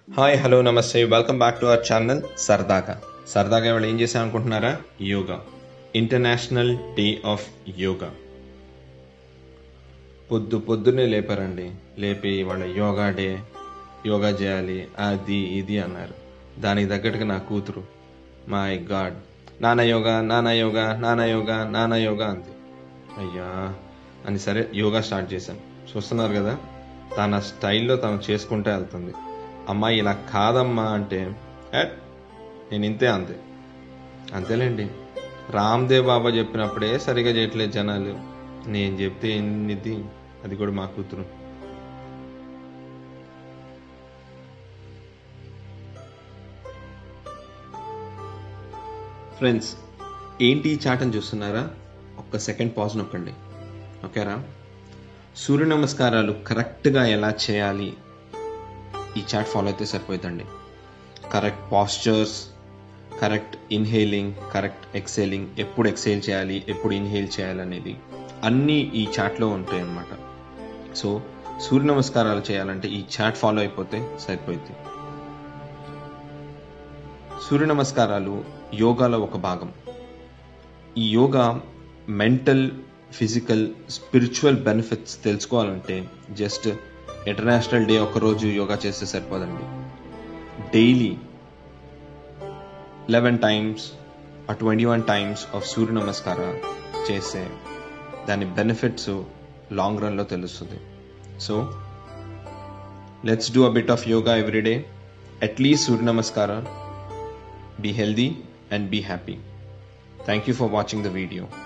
Hi hello namaste welcome back to our channel సరదాగా సరదాగా ఇవాళ ఏం చేసాం అనుకుంటున్నారా yoga international day of yoga పొద్దు పొద్దున్నే లేపారండి లేపి వాళ్ళ యోగా డే యోగా చేయాలి అది ఇది అన్నారు దానికి తగ్గట్టుగా నా కూతురు మై గాడ్ నాన్న యోగా నాన్న యోగా నాన్న యోగా నాన్న యోగా అంది అయ్యా అని సరే యోగా స్టార్ట్ చేశాను చూస్తున్నారు కదా తన స్టైల్లో తను చేసుకుంటే వెళ్తుంది అమ్మాయి ఇలా కాదమ్మా అంటే "ఏ, నేను ఇంతే అంతే అంతేలేండి రామ్దేవ్ బాబా చెప్పినప్పుడే సరిగా చేయట్లేదు జనాలు నేను చెప్తే ఎన్నిది అది కూడా మా కూతురు ఫ్రెండ్స్ ఏంటి ఈ చాట్ అని చూస్తున్నారా ఒక్క సెకండ్ పాజ్ నొక్కండి ఓకేరా సూర్య నమస్కారాలు కరెక్ట్గా ఎలా చేయాలి ఈ చాట్ ఫాలో అయితే సరిపోతుందండి correct postures correct inhaling correct exhaling ఎప్పుడు ఎక్సేల్ చేయాలి ఎప్పుడు ఇన్హేల్ చేయాలి అనేది అన్నీ ఈ చాట్లో ఉంటాయి అన్నమాట సో సూర్య నమస్కారాలు చేయాలంటే ఈ చాట్ ఫాలో అయిపోతే సరిపోయింది సూర్య నమస్కారాలు యోగాలో ఒక భాగం ఈ yoga mental physical spiritual benefits తెలుసుకోవాలంటే జస్ట్ ఇంటర్నేషనల్ డే ఒకరోజు యోగా చేస్తే సరిపోదండి డైలీ లెవెన్ టైమ్స్ ఆ twenty one times of Surya Namaskar చేస్తే దాని బెనిఫిట్స్ లాంగ్ రన్లో తెలుస్తుంది so let's do a bit of yoga every day at least Surya Namaskar be healthy and be happy. Thank you for watching the video.